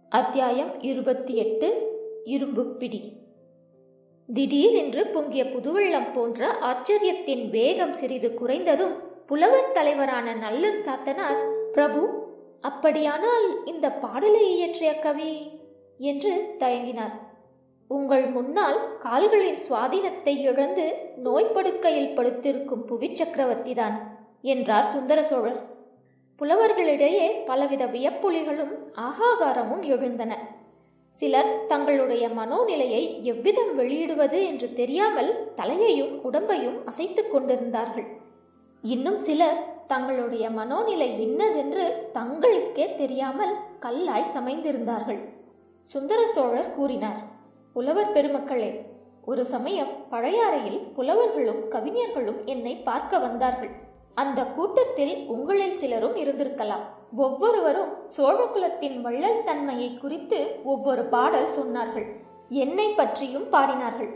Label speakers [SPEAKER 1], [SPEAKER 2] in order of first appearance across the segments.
[SPEAKER 1] அத்தியாயம் இருபத்தி எட்டு இரும்பு பிடி திடீரென்று பொங்கிய புதுவெள்ளம் போன்ற ஆச்சரியத்தின் வேகம் சிறிது குறைந்ததும் புலவர் தலைவரான நல்லன் சாத்தனார் பிரபு அப்படியானால் இந்த பாடலை இயற்றிய கவி என்று தயங்கினார் உங்கள் முன்னால் கால்களின் சுவாதீனத்தை இழந்து நோய்ப்படுக்கையில் படுத்திருக்கும் புவி சக்கரவர்த்திதான் என்றார் சுந்தர சோழர் புலவர்களிடையே பலவித வியப்பொலிகளும் ஆகாகாரமும் எழுந்தன சிலர் தங்களுடைய மனோநிலையை எவ்விதம் வெளியிடுவது என்று தெரியாமல் தலையையும் உடம்பையும் அசைத்துக் கொண்டிருந்தார்கள் இன்னும் சிலர் தங்களுடைய மனோநிலை இன்னதென்று தங்களுக்கே தெரியாமல் கல்லாய் சமைந்திருந்தார்கள் சுந்தர சோழர் கூறினார் புலவர் பெருமக்களே ஒரு சமயம் பழையாறையில் புலவர்களும் கவிஞர்களும் என்னை பார்க்க வந்தார்கள் அந்த கூட்டத்தில் உங்களில் சிலரும் இருந்திருக்கலாம் ஒவ்வொருவரும் சோழகுலத்தின் வள்ளல் தன்மையை குறித்து ஒவ்வொரு பாடல் சொன்னார்கள் என்னை பற்றியும் பாடினார்கள்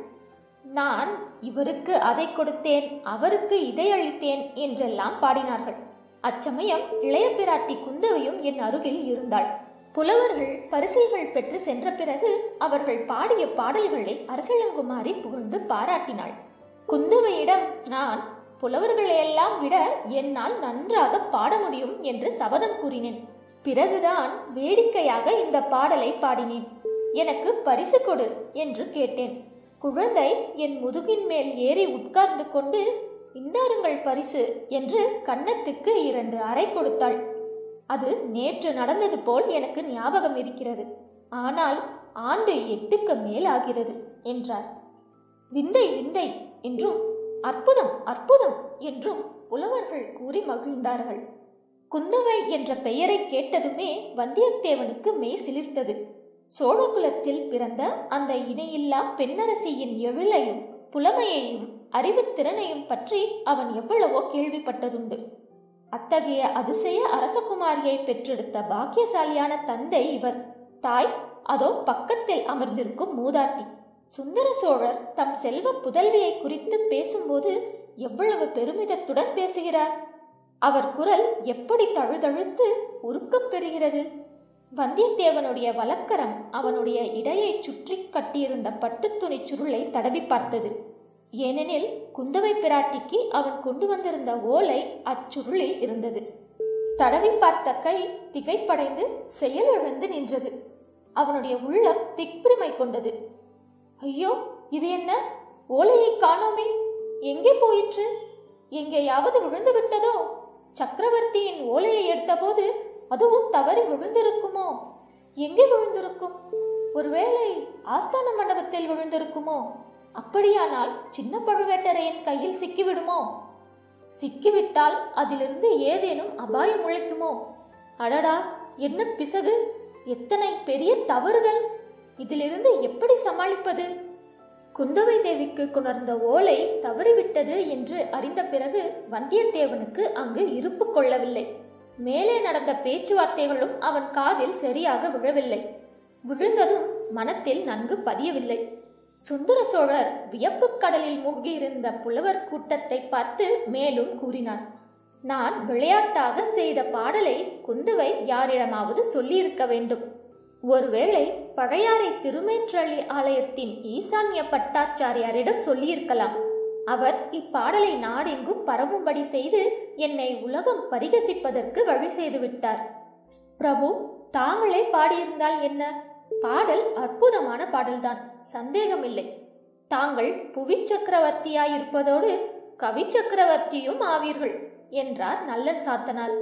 [SPEAKER 1] நான் இவருக்கு அதை கொடுத்தேன் அவருக்கு இதை அளித்தேன் என்றெல்லாம் பாடினார்கள் அச்சமயம் இளைய பிராட்டி குந்தவையும் என் அருகில் இருந்தாள் புலவர்கள் பரிசில்கள் பெற்று சென்ற பிறகு அவர்கள் பாடிய பாடல்களை அரசலங்குமாரி புகழ்ந்து பாராட்டினாள் குந்தவையிடம் நான் புலவர்களையெல்லாம் விட என்னால் நன்றாக பாட முடியும் என்று சபதம் கூறினேன் பிறகுதான் வேடிக்கையாக இந்த பாடலை பாடினேன் எனக்கு பரிசு கொடு என்று கேட்டேன் குழந்தை என் முதுகின் மேல் ஏறி உட்கார்ந்து கொண்டு இந்தாருங்கள் பரிசு என்று கன்னத்துக்கு இரண்டு அறை கொடுத்தாள் அது நேற்று நடந்தது போல் எனக்கு ஞாபகம் இருக்கிறது ஆனால் ஆண்டு எட்டுக்கு மேல் ஆகிறது என்றார் விந்தை விந்தை என்றும் அற்புதம் அற்புதம் என்றும் புலவர்கள் கூறி மகிழ்ந்தார்கள் குந்தவை என்ற பெயரை கேட்டதுமே வந்தியத்தேவனுக்கு மெய் சிலிர்த்தது சோழகுலத்தில் பிறந்த அந்த இணையில்லா பெண்ணரசியின் எழிலையும் புலமையையும் அறிவுத்திறனையும் பற்றி அவன் எவ்வளவோ கேள்விப்பட்டதுண்டு அத்தகைய அதிசய அரசகுமாரியை பெற்றெடுத்த பாக்கியசாலியான தந்தை இவர் தாய் அதோ பக்கத்தில் அமர்ந்திருக்கும் மூதாட்டி சுந்தர சோழர் தம் செல்வ புதல்வியை குறித்து பேசும்போது எவ்வளவு பெருமிதத்துடன் பேசுகிறார் அவர் குரல் எப்படி தழுதழுத்து உருக்கம் பெறுகிறது வந்தியத்தேவனுடைய வழக்கரம் அவனுடைய இடையை சுற்றி கட்டியிருந்த பட்டுத்துணி சுருளை தடவி பார்த்தது ஏனெனில் குந்தவை பிராட்டிக்கு அவன் கொண்டு வந்திருந்த ஓலை அச்சுருளில் இருந்தது தடவி பார்த்த கை திகைப்படைந்து செயலிழந்து நின்றது அவனுடைய உள்ளம் திக்பிரிமை கொண்டது ஐயோ இது என்ன ஓலையை காணோமே எங்கே போயிற்று எங்கேயாவது விழுந்து விட்டதோ சக்கரவர்த்தியின் ஓலையை எடுத்தபோது அதுவும் தவறி விழுந்திருக்குமோ எங்கே விழுந்திருக்கும் ஒருவேளை ஆஸ்தான மண்டபத்தில் விழுந்திருக்குமோ அப்படியானால் சின்ன பழுவேட்டரையன் கையில் சிக்கிவிடுமோ சிக்கிவிட்டால் அதிலிருந்து ஏதேனும் அபாயம் உழைக்குமோ அடடா என்ன பிசகு எத்தனை பெரிய தவறுதல் இதிலிருந்து எப்படி சமாளிப்பது குந்தவை தேவிக்கு கொணர்ந்த ஓலை தவறிவிட்டது என்று அறிந்த பிறகு வந்தியத்தேவனுக்கு அங்கு இருப்பு கொள்ளவில்லை மேலே நடந்த பேச்சுவார்த்தைகளும் அவன் காதில் சரியாக விழவில்லை விழுந்ததும் மனத்தில் நன்கு பதியவில்லை சுந்தர சோழர் வியப்பு கடலில் மூழ்கியிருந்த புலவர் கூட்டத்தை பார்த்து மேலும் கூறினார் நான் விளையாட்டாக செய்த பாடலை குந்துவை யாரிடமாவது சொல்லியிருக்க வேண்டும் ஒருவேளை பழையாறை திருமேற்றளி ஆலயத்தின் ஈசான்ய பட்டாச்சாரியாரிடம் சொல்லியிருக்கலாம் அவர் இப்பாடலை நாடெங்கும் பரவும்படி செய்து என்னை உலகம் பரிகசிப்பதற்கு வழி செய்து விட்டார் பிரபு தாங்களே பாடியிருந்தால் என்ன பாடல் அற்புதமான பாடல்தான் சந்தேகமில்லை தாங்கள் புவி சக்கரவர்த்தியாயிருப்பதோடு கவி சக்கரவர்த்தியும் ஆவீர்கள் என்றார் நல்லன் சாத்தனார்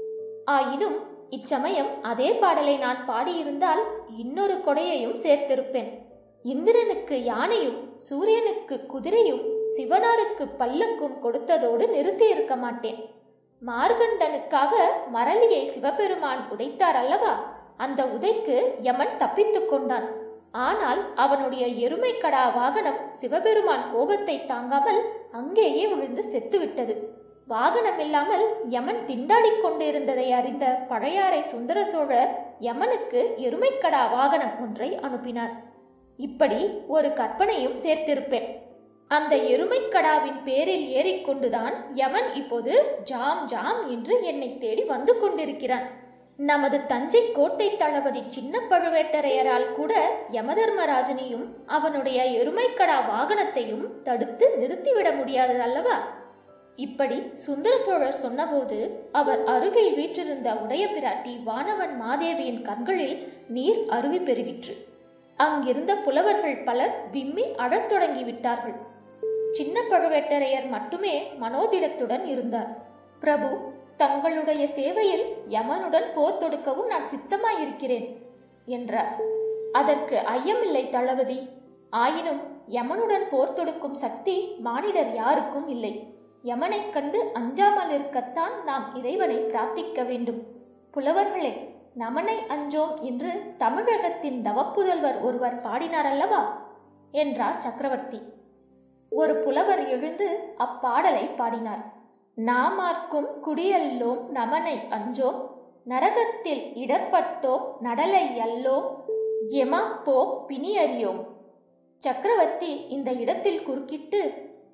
[SPEAKER 1] ஆயினும் இச்சமயம் அதே பாடலை நான் பாடியிருந்தால் இன்னொரு கொடையையும் சேர்த்திருப்பேன் இந்திரனுக்கு யானையும் சூரியனுக்கு குதிரையும் சிவனாருக்கு பல்லக்கும் கொடுத்ததோடு நிறுத்தி இருக்க மாட்டேன் மார்கண்டனுக்காக மரளியை சிவபெருமான் உதைத்தார் அல்லவா அந்த உதைக்கு யமன் தப்பித்துக் கொண்டான் ஆனால் அவனுடைய எருமைக்கடா வாகனம் சிவபெருமான் கோபத்தை தாங்காமல் அங்கேயே விழுந்து செத்துவிட்டது வாகனம் இல்லாமல் யமன் திண்டாடிக் கொண்டிருந்ததை அறிந்த பழையாறை சுந்தர சோழர் யமனுக்கு எருமைக்கடா வாகனம் ஒன்றை அனுப்பினார் இப்படி ஒரு கற்பனையும் சேர்த்திருப்பேன் அந்த எருமைக்கடாவின் பேரில் ஏறிக்கொண்டுதான் யமன் இப்போது ஜாம் ஜாம் என்று என்னை தேடி வந்து கொண்டிருக்கிறான் நமது தஞ்சை கோட்டை தளபதி சின்ன பழுவேட்டரையரால் கூட யமதர்மராஜனையும் அவனுடைய எருமைக்கடா வாகனத்தையும் தடுத்து நிறுத்திவிட முடியாது அல்லவா இப்படி சுந்தர சோழர் சொன்னபோது அவர் அருகில் வீற்றிருந்த உடைய பிராட்டி வானவன் மாதேவியின் கண்களில் நீர் அருவி பெருகிற்று அங்கிருந்த புலவர்கள் பலர் விம்மி அழத் தொடங்கி விட்டார்கள் சின்ன பழுவேட்டரையர் மட்டுமே மனோதிடத்துடன் இருந்தார் பிரபு தங்களுடைய சேவையில் யமனுடன் போர் தொடுக்கவும் நான் சித்தமாயிருக்கிறேன் என்றார் அதற்கு ஐயமில்லை தளபதி ஆயினும் யமனுடன் போர் தொடுக்கும் சக்தி மானிடர் யாருக்கும் இல்லை யமனைக் கண்டு அஞ்சாமல் இருக்கத்தான் நாம் இறைவனை பிரார்த்திக்க வேண்டும் புலவர்களே நமனை அஞ்சோம் என்று தமிழகத்தின் தவப்புதல்வர் ஒருவர் பாடினார் அல்லவா என்றார் சக்கரவர்த்தி ஒரு புலவர் எழுந்து அப்பாடலை பாடினார் நாமார்க்கும் குடியல்லோம் நமனை அஞ்சோம் நரகத்தில் இடர்பட்டோம் நடலை அல்லோம் எமாப்போ பிணியறியோம் சக்கரவர்த்தி இந்த இடத்தில் குறுக்கிட்டு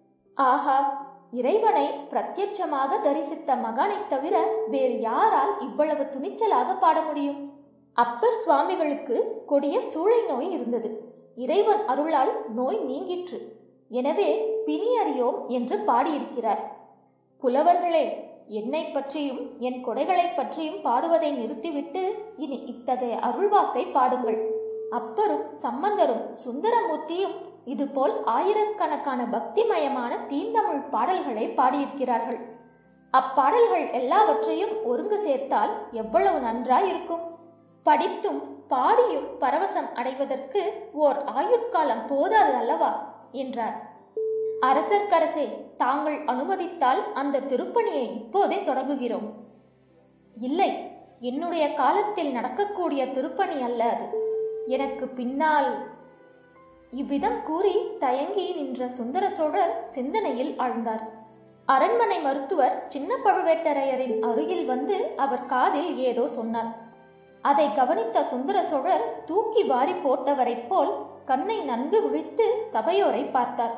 [SPEAKER 1] ஆஹா இறைவனை பிரத்யட்சமாக தரிசித்த மகானைத் தவிர வேறு யாரால் இவ்வளவு துணிச்சலாக பாட முடியும் அப்பர் சுவாமிகளுக்கு கொடிய சூளை நோய் இருந்தது இறைவன் அருளால் நோய் நீங்கிற்று எனவே பிணி அறியோம் என்று பாடியிருக்கிறார் புலவர்களே என்னை பற்றியும் என் கொடைகளைப் பற்றியும் பாடுவதை நிறுத்திவிட்டு இனி இத்தகைய அருள்வாக்கை பாடுங்கள் அப்பரும் சம்பந்தரும் சுந்தரமூர்த்தியும் இதுபோல் ஆயிரக்கணக்கான பக்திமயமான தீந்தமிழ் பாடல்களை பாடியிருக்கிறார்கள் அப்பாடல்கள் எல்லாவற்றையும் ஒருங்கு சேர்த்தால் எவ்வளவு நன்றாயிருக்கும் படித்தும் பாடியும் பரவசம் அடைவதற்கு ஓர் ஆயுட்காலம் போதாது அல்லவா என்றார் அரசர்க்கரசே தாங்கள் அனுமதித்தால் அந்த திருப்பணியை இப்போதே தொடங்குகிறோம் இல்லை என்னுடைய காலத்தில் நடக்கக்கூடிய திருப்பணி அல்ல அது எனக்கு பின்னால் இவ்விதம் கூறி தயங்கி நின்ற சுந்தர சோழர் சிந்தனையில் ஆழ்ந்தார் அரண்மனை மருத்துவர் சின்ன பழுவேட்டரையரின் அருகில் வந்து அவர் காதில் ஏதோ சொன்னார் அதை கவனித்த சுந்தர சோழர் தூக்கி வாரி போட்டவரைப் போல் கண்ணை நன்கு விழித்து சபையோரை பார்த்தார்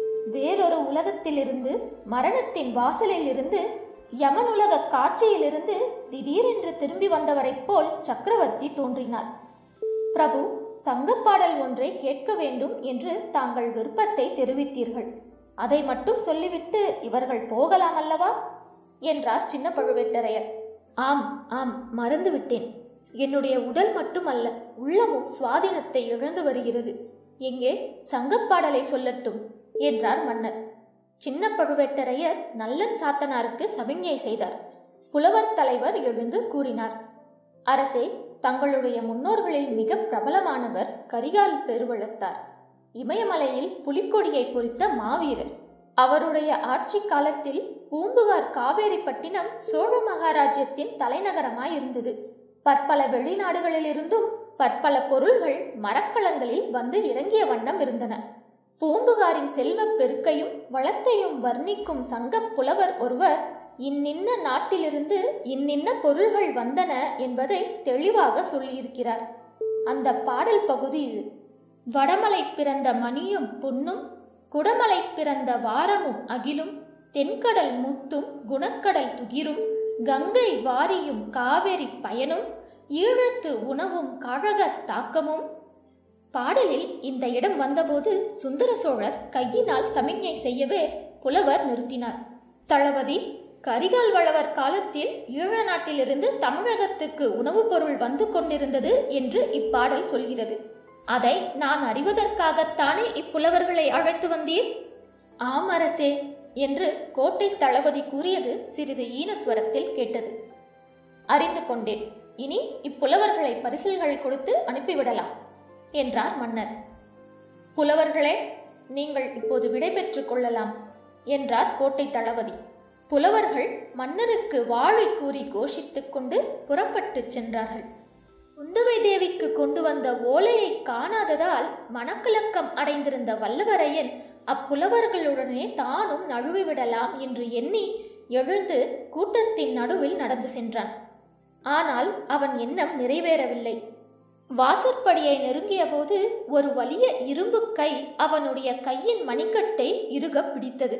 [SPEAKER 1] வேறொரு உலகத்திலிருந்து மரணத்தின் வாசலில் இருந்து யமனுலக காட்சியிலிருந்து திடீரென்று திரும்பி வந்தவரைப் போல் சக்கரவர்த்தி தோன்றினார் பிரபு சங்கப்பாடல் ஒன்றை கேட்க வேண்டும் என்று தாங்கள் விருப்பத்தை தெரிவித்தீர்கள் அதை மட்டும் சொல்லிவிட்டு இவர்கள் போகலாம் அல்லவா என்றார் சின்ன பழுவேட்டரையர் ஆம் ஆம் மறந்துவிட்டேன் என்னுடைய உடல் மட்டுமல்ல உள்ளமும் சுவாதீனத்தை இழந்து வருகிறது எங்கே சங்கப்பாடலை சொல்லட்டும் என்றார் மன்னர் சின்ன பழுவேட்டரையர் நல்லன் சாத்தனாருக்கு சமிஞ்ஞை செய்தார் புலவர் தலைவர் எழுந்து கூறினார் அரசே தங்களுடைய முன்னோர்களில் மிக பிரபலமானவர் கரிகால் பெருவளத்தார் இமயமலையில் புலிக்கொடியை பொறித்த மாவீரர் அவருடைய ஆட்சி காலத்தில் பூம்புகார் காவேரிப்பட்டினம் சோழ மகாராஜ்யத்தின் தலைநகரமாய் இருந்தது பற்பல வெளிநாடுகளிலிருந்தும் பற்பல பொருள்கள் மரக்கலங்களில் வந்து இறங்கிய வண்ணம் இருந்தன பூம்புகாரின் செல்வப் பெருக்கையும் வளத்தையும் வர்ணிக்கும் சங்கப் புலவர் ஒருவர் இன்னின்ன நாட்டிலிருந்து இன்னின்ன பொருள்கள் வந்தன என்பதை தெளிவாக சொல்லியிருக்கிறார் அந்த பாடல் பகுதி இது வடமலை பிறந்த மணியும் பொன்னும் குடமலை பிறந்த வாரமும் அகிலும் தென்கடல் முத்தும் குணக்கடல் துகிரும் கங்கை வாரியும் காவேரி பயனும் ஈழத்து உணவும் கழக தாக்கமும் பாடலில் இந்த இடம் வந்தபோது சுந்தர சோழர் கையினால் சமிஞ்ஞை செய்யவே புலவர் நிறுத்தினார் தளபதி கரிகால் வளவர் காலத்தில் ஈழ நாட்டிலிருந்து தமிழகத்துக்கு உணவுப் பொருள் வந்து கொண்டிருந்தது என்று இப்பாடல் சொல்கிறது அதை நான் அறிவதற்காகத்தானே இப்புலவர்களை அழைத்து வந்தீர் ஆம் அரசே என்று கோட்டை தளபதி கூறியது சிறிது ஈனஸ்வரத்தில் கேட்டது அறிந்து கொண்டேன் இனி இப்புலவர்களை பரிசில்கள் கொடுத்து அனுப்பிவிடலாம் என்றார் மன்னர் புலவர்களே நீங்கள் இப்போது விடை பெற்றுக் கொள்ளலாம் என்றார் கோட்டை தளபதி புலவர்கள் மன்னருக்கு வாழை கூறி கோஷித்துக் கொண்டு புறப்பட்டுச் சென்றார்கள் குந்தவை தேவிக்கு கொண்டு வந்த ஓலையை காணாததால் மனக்கலக்கம் அடைந்திருந்த வல்லவரையன் அப்புலவர்களுடனே தானும் நழுவி விடலாம் என்று எண்ணி எழுந்து கூட்டத்தின் நடுவில் நடந்து சென்றான் ஆனால் அவன் எண்ணம் நிறைவேறவில்லை வாசற்படியை நெருங்கிய போது ஒரு வலிய இரும்பு கை அவனுடைய கையின் மணிக்கட்டை இறுக பிடித்தது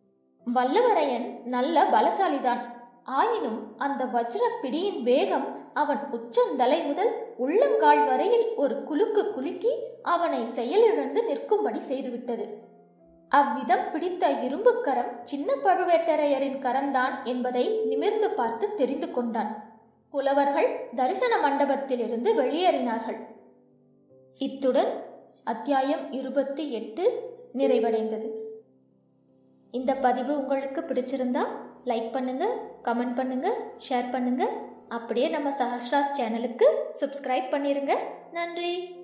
[SPEAKER 1] வல்லவரையன் நல்ல பலசாலிதான் ஆயினும் அந்த வஜ்ர பிடியின் வேகம் அவன் உச்சந்தலை முதல் உள்ளங்கால் வரையில் ஒரு குலுக்கு குலுக்கி அவனை செயலிழந்து நிற்கும்படி செய்துவிட்டது அவ்விதம் பிடித்த இரும்புக் கரம் சின்ன பழுவேட்டரையரின் கரம்தான் என்பதை நிமிர்ந்து பார்த்து தெரிந்து கொண்டான் புலவர்கள் தரிசன மண்டபத்திலிருந்து வெளியேறினார்கள் இத்துடன் அத்தியாயம் இருபத்தி எட்டு நிறைவடைந்தது இந்த பதிவு உங்களுக்கு பிடிச்சிருந்தா லைக் பண்ணுங்க கமெண்ட் பண்ணுங்க ஷேர் பண்ணுங்க அப்படியே நம்ம சஹஸ்ராஸ் சேனலுக்கு சப்ஸ்கிரைப் பண்ணிருங்க நன்றி